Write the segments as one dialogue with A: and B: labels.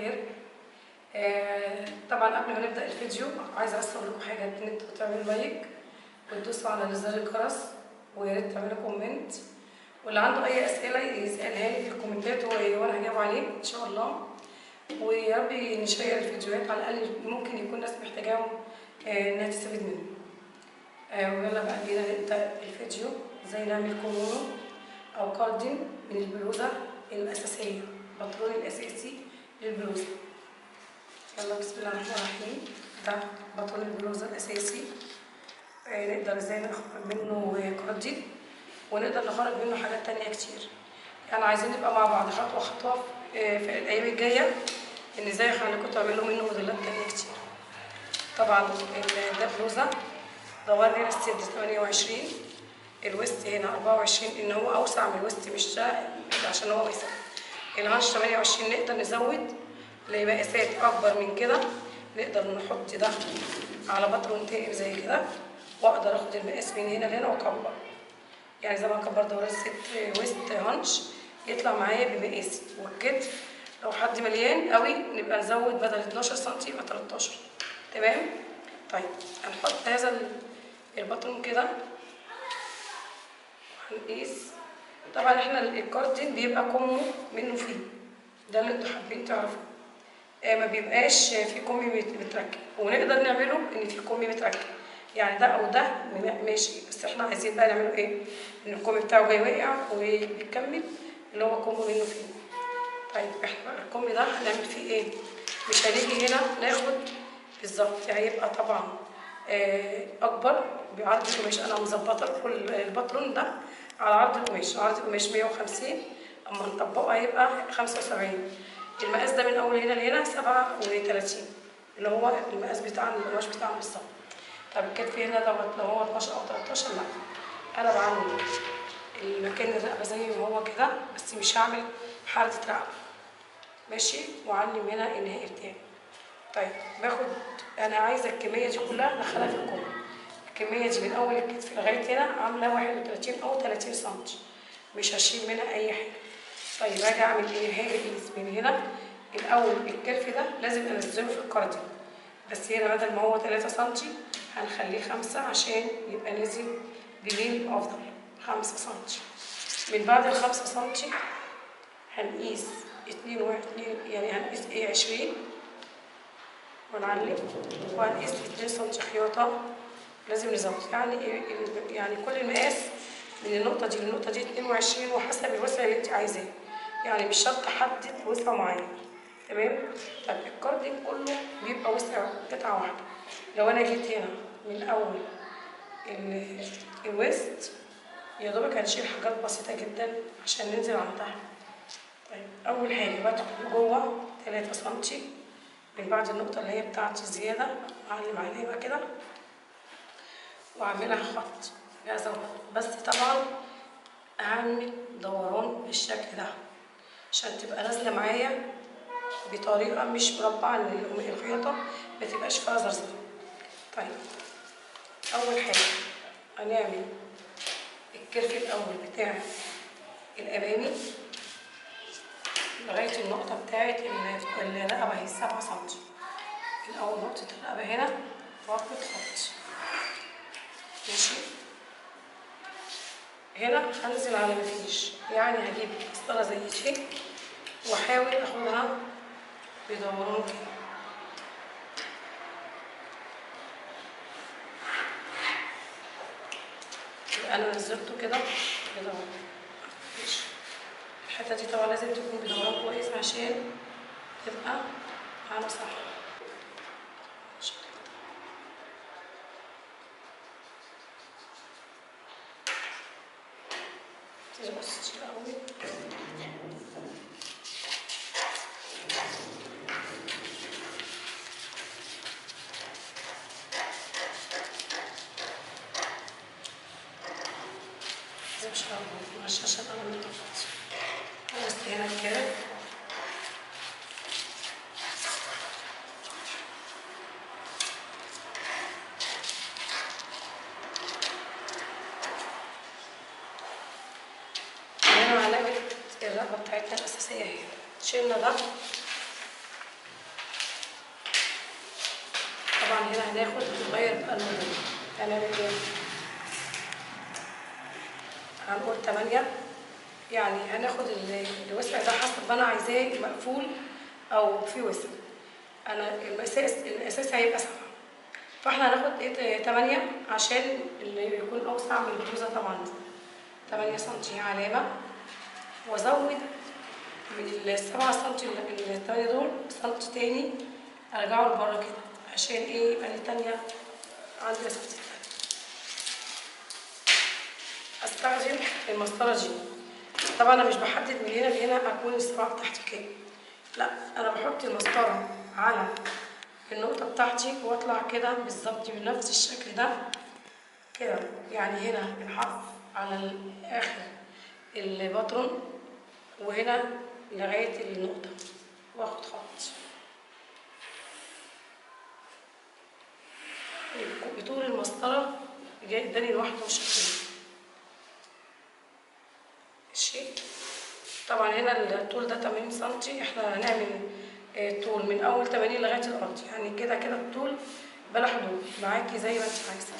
A: خير آه، طبعا قبل ما نبدا الفيديو عايزه بس اقول لكم حاجه ان انتوا تعملوا لايك وتدوسوا على زر الجرس ويا ريت تعملوا كومنت واللي عنده اي اسئله يسالها لي في الكومنتات و- وانا هجاوب عليه ان شاء الله ويا رب نشير الفيديوهات على الاقل ممكن يكون ناس محتاجاهم آه، انها تستفيد منه آه، ويلا بقى بينا نبدا الفيديو ازاي نعمل كومونو او كاردين من البلوزه الاساسيه الباترون الاساسي للبلوزه يلا بسم الله الرحمن الرحيم ده بطل البلوزة الأساسي آه، نقدر ازاي نخرج منه كاردين ونقدر نخرج منه حاجات تانية كتير يعني عايزين نبقى مع بعض خطوة خطوة آه، في الأيام الجاية إن ازاي هخليكم تعملوا منه موديلات تانية كتير طبعا ال- ده بلوزة دوران هنا الصدر 28 الويست هنا 24 إن هو أوسع من الويست مش ده عشان هو واسع الهانش 28 نقدر نزود لمقاسات اكبر من كده نقدر نحط ده على بطرون تاني زي كده واقدر اخد المقاس من هنا لهنا واكبر يعني زي ما اكبر دوران ست ويست هانش يطلع معايا بمقاسي والكتف لو حد مليان قوي نبقى نزود بدل 12 سم يبقى 13 تمام طيب هنحط هذا ال- البطرون كده وهنقيس طبعا احنا الكاردين بيبقى كمه منه فيه ده اللي انتوا حابين تعرفوه آه، ما بيبقاش في كومي مت- متركب ونقدر نعمله ان في كومي متركب يعني ده او ده م- ماشي بس احنا عايزين بقى نعمله ايه ان الكومي بتاعه جاي واقع وبيكمل اللي هو كومه منه فيه طيب احنا بقى الكومي ده هنعمل فيه ايه مش هنيجي هنا ناخد بالظبط يعني يبقى طبعا آه، اكبر بعرض القماش انا مظبطه لكم الباترون ده على عرض القماش عرض القماش 150 اما نطبقه هيبقى 75 المقاس ده من اول هنا لهنا 37 اللي هو المقاس بتاع القماش بتاعنا بالظبط طب الكتف هنا دوت لو هو 12 او 13 لا انا بعمل المكان الرقبه زي ما هو كده بس مش هعمل حردة رقبه ماشي واعلم هنا النهائي بتاعي طيب باخد انا عايزه الكميه دي كلها ادخلها في الكم الكميه دي من اول الكتف لغايه هنا عامله 31 او 30 سم مش هشيل منها اي حاجه طيب هاجي اعمل ايه هاجي اقيس من هنا الاول الكرف ده لازم انزله في الكارديو بس هنا بدل ما هو 3 سم هنخليه 5 عشان يبقى نازل بميل افضل 5 سم من بعد ال 5 سم هنقيس 2 و 2 يعني هنقيس ايه 20 ونعلم وهنقيس 2 سم خياطه لازم نزود يعني ال- يعني كل المقاس من النقطة دي للنقطة دي 22 وحسب الوسع اللي انت عايزاه يعني مش شرط احدد وسع معين تمام طب الكاردين كله بيبقى وسع قطعة واحدة لو انا جيت هنا من اول ال- الويست يا دوبك هنشيل حاجات بسيطة جدا عشان ننزل على تحت طيب اول حاجة بدخل جوه 3 سنتي من بعد النقطة اللي هي بتاعتي زيادة اعلم عليها بقى كده واعملها خط بهذا الخط بس طبعا اعمل دوران بالشكل ده عشان تبقى نازله معايا بطريقه مش مربعه ان ال- الخياطه ما تبقاش فيها زرزره طيب اول حاجه هنعمل الكرف الاول بتاع الامامي لغايه النقطه بتاعت ال- الرقبه هي 7 سم الاول نقطه الرقبه هنا واخد خط ماشي هنا هنزل على مفيش يعني هجيب مسطرة زي دي واحاول اخدها بدوران كده يبقى انا نزلته كده بدوران ماشي الحتة دي طبعا لازم تكون بدوران كويس عشان تبقى معانا صح بالشكل ده. تبص قوي لازم شوية مش عشان انا متفقت بس هنا كده هنا علامة الرقبة بتاعتنا الأساسية اهي شلنا ده هناخد نغير بقى الموديل هنعمل ايه؟ هنقول تمانية يعني هناخد ال- الوسع ده حسب ما انا عايزاه مقفول او في وسع انا الاساس الاساس هيبقى سبعة فاحنا هناخد ايه تمانية عشان اللي يكون اوسع من البلوزة طبعا تمانية سنتي علامة وازود من السبعة سنتي اللي التمانية دول سنتي تاني ارجعه لبره كده عشان ايه يبقى التانية عندي مسافة التانية استخدم المسطرة دي طبعا انا مش بحدد من هنا لهنا اكون السبعة بتاعتي كام لا انا بحط المسطرة على النقطة بتاعتي واطلع كده بالظبط بنفس الشكل ده كده يعني هنا الحرف على اخر البطرون وهنا لغاية النقطة واخد خط بطول المسطرة جاي اداني لوحده بالشكل ده ماشي طبعا هنا الطول ده 80 سنتي احنا هنعمل آه، طول من اول 80 لغايه الارض يعني كده كده الطول بلا حدود معاكي زي ما انت عايزه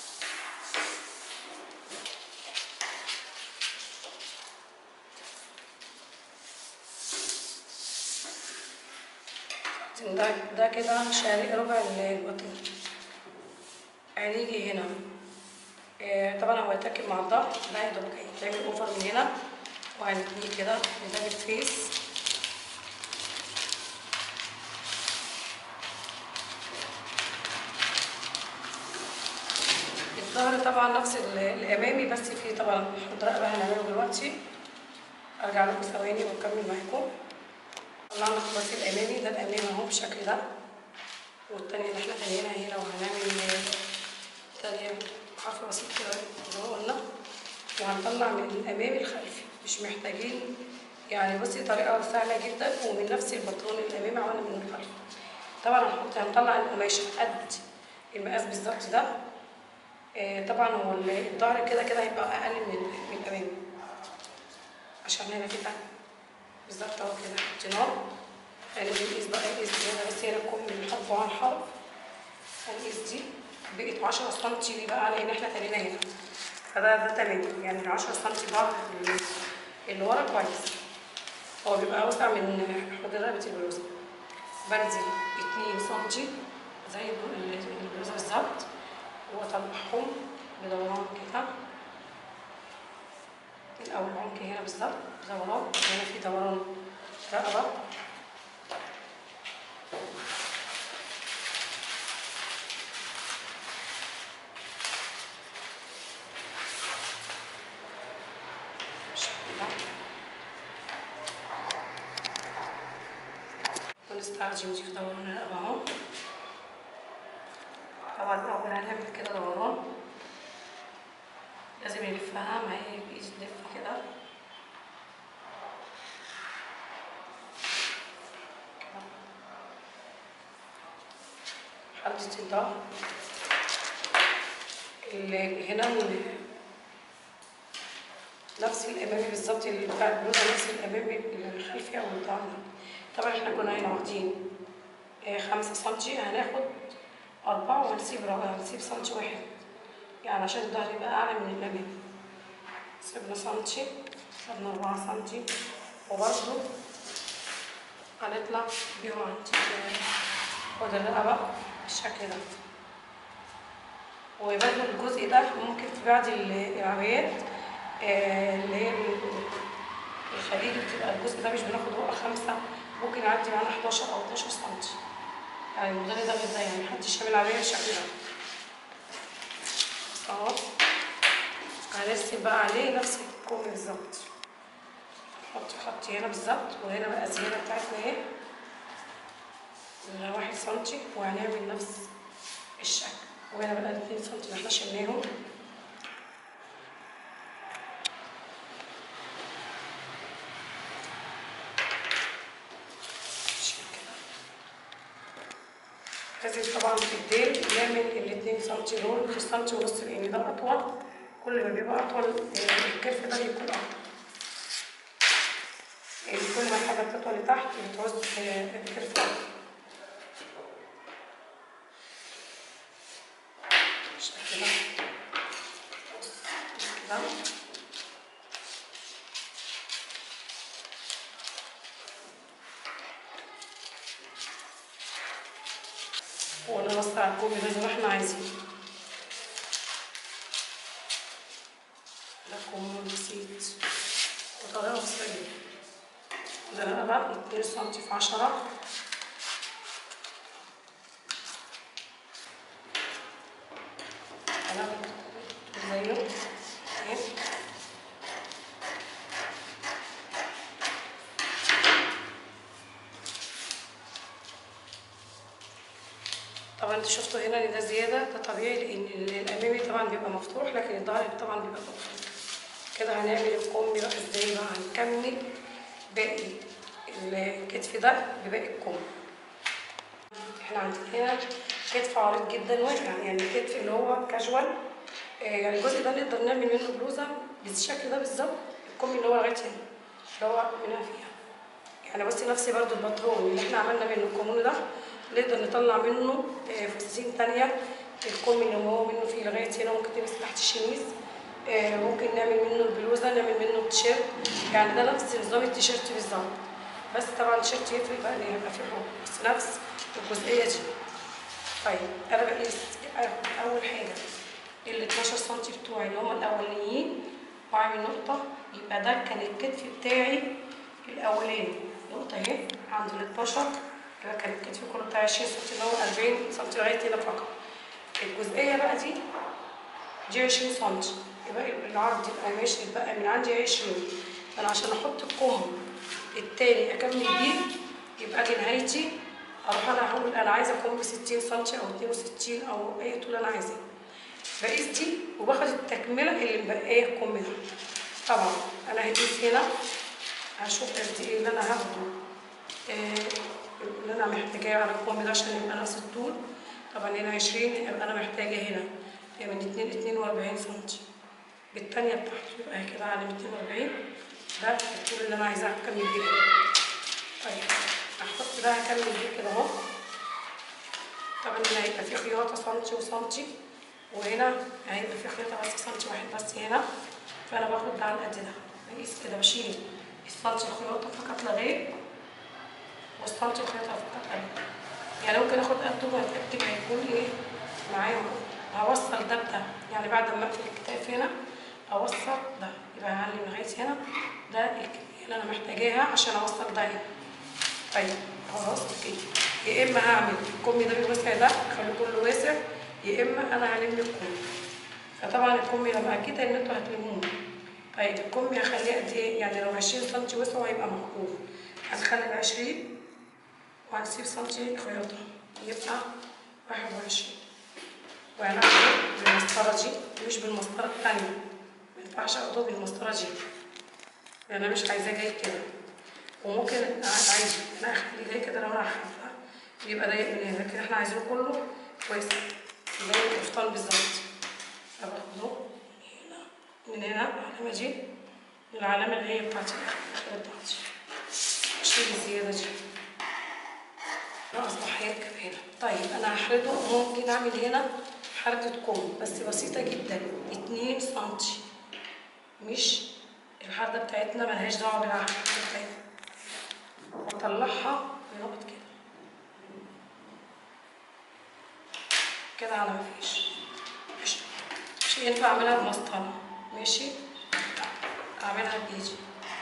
A: ده ده كده شارع ربع البطن هنيجي هنا آه، طبعا هو يتركب مع الظهر ده يا دوبك هيتعمل اوفر من هنا وهنتنيه كده بده الفيس الظهر طبعا نفس ال- الامامي بس في طبعا حضراء بقى هنعمله دلوقتي ارجع لكم ثواني واكمل معاكم طلعنا خلاص الامامي ده الامامي اهو بالشكل ده والتانية اللي احنا تانيينها هنا وهنعمل تانية حرف بسيط كده زي ما قلنا وهنطلع من الامامي الخلفي مش محتاجين يعني بصي طريقة سهلة جدا ومن نفس البطرون الامامي عملنا من الخلفي طبعا هنحط هنطلع القماشة قد المقاس بالظبط ده آه، طبعا هو ال- الظهر كده كده هيبقى اقل من من الامامي عشان هنا كده بالظبط اهو كده حطيناه هنبقى نقيس بقى نقيس هنا بس هنا نكون من حرف عن حرف هنقيس دي بقت 10 سم ليه بقى لان احنا تانينا هنا فده ده تمام يعني ال 10 سم ظهر اللي- اللي ورا كويس هو بيبقى اوسع من حوض رقبه البلوزه بنزل 2 سم زي البلو- البلوزه بالظبط واطلعهم بدوران كده الاول عمق هنا بالظبط دوران هنا في دوران رقبه بالشكل ده ونستخدم دي في دوران الرقبه اهو طبعا اول هنعمل كده دوران لازم نلفها ما هي بايد تلف كده كده. حدة الظهر ال- هنا ال- نفس الامامي بالظبط اللي بتاع البلوزه نفس الامامي الخلفي او الظهر طبعا احنا كنا هنا واخدين آه، خمسة سنتي هناخد أربعة وهنسيب ربع هنسيب سنتي واحد يعني عشان الظهر يبقى أعلى من الأمام سيبنا سنتي خدنا أربعة سنتي وبرضه هنطلع بيهم عند خد الرقبة بالشكل ده وبرضه الجزء ده ممكن في بعض العبايات آه، اللي هي ال- الخليجي بتبقى الجزء ده مش بناخد هو خمسة ممكن يعدي معانا 11 أو 12 سنتي يعني الموديل ده غير ده يعني محدش يعمل عباية بالشكل ده بس اهو هنرسم بقى عليه نفس الكم بالظبط نحط خط هنا بالظبط وهنا بقى الزيادة بتاعتنا اهي اللي هو واحد سنتي وهنعمل نفس الشكل وهنا بقى الاتنين سنتي اللي احنا شلناهم بالشكل كده. لازم طبعا في الديل نعمل الاتنين سنتي دول في السنتي ونص لان ده اطول كل ما بيبقى اطول آه، الكرف ده بيكون اطول يعني كل ما الحاجه بتطول لتحت بتعوز آه، الكرف اطول ونوسع الكوم ده زي ما احنا عايزين ده كوم بسيط وطريقة بسيطة جدا ده بقى بقى اتنين سنتي في عشرة انا زيه اهي طبعا انتوا شفتوا هنا ان ده زياده ده طبيعي لان الامامي طبعا بيبقى مفتوح لكن الظهر طبعا بيبقى مفتوح كده هنعمل الكم بقى ازاي بقى هنكمل باقي الكتف ده بباقي الكم احنا عندنا هنا كتف عريض جدا واسع يعني الكتف اللي هو كاجوال آه، يعني الجزء ده نقدر نعمل منه بلوزه بالشكل ده بالظبط الكم اللي هو لغايه هنا اللي هو منها فيها يعني بصي نفسي برضو الباترون اللي احنا عملنا منه الكمون ده نقدر نطلع منه آه، فساتين تانية الكم اللي هو منه فيه لغاية هنا ممكن تلبس تحت الشميز آه، ممكن نعمل منه البلوزة نعمل منه التيشيرت يعني ده نفس نظام التيشيرت بالظبط بس طبعا التيشيرت يفرق بقى ان يبقى فيه حب بس نفس الجزئية دي طيب انا بقيس اول حاجة ال 12 سم بتوعي اللي هم الاولانيين واعمل نقطة يبقى ده كان الكتف بتاعي الاولاني نقطة اهي عند ال 12 يبقى كان الكتف كله بتاع 20 سم اللي هو 40 سم لغاية هنا فقط الجزئية بقى دي دي 20 سم يبقى العرض يبقى ماشي يبقى من عندي 20 انا عشان احط الكم التاني اكمل بيه يبقى اجي نهايتي اروح انا هقول انا عايزه كم ب 60 سم او 62 او اي طول انا عايزاه بقيس دي وباخد التكمله اللي مبقيه الكم ده طبعا انا هقيس هنا هشوف قد ايه اللي انا هاخده آه، اللي انا محتاجاه على الكم ده عشان يبقى نفس الطول طبعا هنا 20 يبقى انا محتاجه هنا من 2 42 سم بالتانية بتاعته يبقى كده على 240 ده الطول اللي انا عايزاه اكمل بيه كده. طيب هحط ده هكمل بيه كده اهو طبعا هنا هيبقى في خياطة سنتي وسنتي وهنا هيبقى في خياطة بس سنتي واحد بس هنا فأنا باخد ده على قد ده بقيس كده بشيل السنتي الخياطة فقط لا غير والسنتي الخياطة فقط لا غير يعني ممكن اخد قده واتأكد هيكون ايه معايا هوصل ده بده يعني بعد ما اقفل الكتاف هنا اوصل ده يبقى هعلم لغاية هنا ده الكمية اللي انا محتاجاها عشان اوصل ده هنا طيب خلاص اوكي يا اما هعمل الكم ده بالوسع ده اخليه كله واسع يا اما انا هلم الكم فطبعا الكم لما اكيد ان انتوا هتلموه طيب الكم هخليه قد ايه يعني لو 20 سم وسع هيبقى مقبول هنخلي ال 20 وهنسيب سنتي خياطة يبقى 21 وهنعمل بالمسطرة دي مش بالمسطرة التانية مينفعش اخده بالمسطرة دي لأن أنا مش عايزاه جاي كده وممكن عايزه انا اخليه جاي كده لو انا حابه يبقى ضيق من هنا لكن احنا عايزينه كله كويس زي القفطان بالظبط فباخده هنا من هنا العلامه دي العلامه اللي هي بتاعتي الاخيره بتاعتي اشيل الزياده دي ده اصبح هيركب هنا طيب انا هحرده ممكن اعمل هنا حردة كم بس بسيطة جدا اتنين سنتي مش الحردة بتاعتنا ملهاش دعوة بالحردة بتاعتنا واطلعها بنقط كده كده على مفيش مش مش ينفع اعملها بمسطرة ماشي اعملها بايدي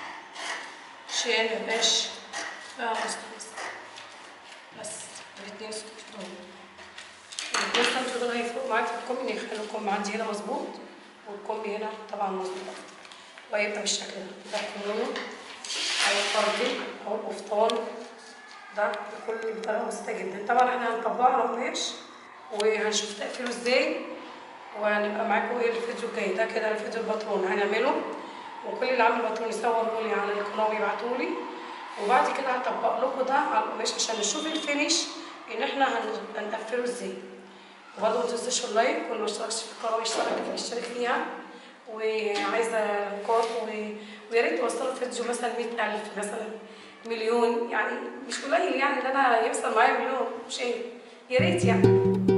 A: عشان ميبقاش فيها مسطرة بس الاتنين سنتي دول الاتنين سنتي دول هيفرقوا معاك في الكم يخلوا الكم عندي هنا مظبوط والكم هنا طبعا مظبوط وهيبقى بالشكل ده ده كمونه او الفردي او القفطان ده بكل بطريقه بسيطه جدا طبعا احنا هنطبقه على قماش وهنشوف تقفيله ازاي وهنبقى معاكم ايه الفيديو الجاي ده كده الفيديو الباترون هنعمله وكل اللي عامل باترون يصوروا لي على القناه ويبعتوا لي وبعد كده هطبق لكم ده على القماش عشان نشوف الفينش ان احنا هن- هنقفله ازاي وبرضه ما تنسوش اللايك واللي ما اشتركش في القناه يشترك يشترك فيها وعايزه لايكات و- ويا ريت توصلوا الفيديو مثلا 100000 مثلا مليون يعني مش قليل يعني ان انا يوصل معايا مليون مش ايه يا ريت يعني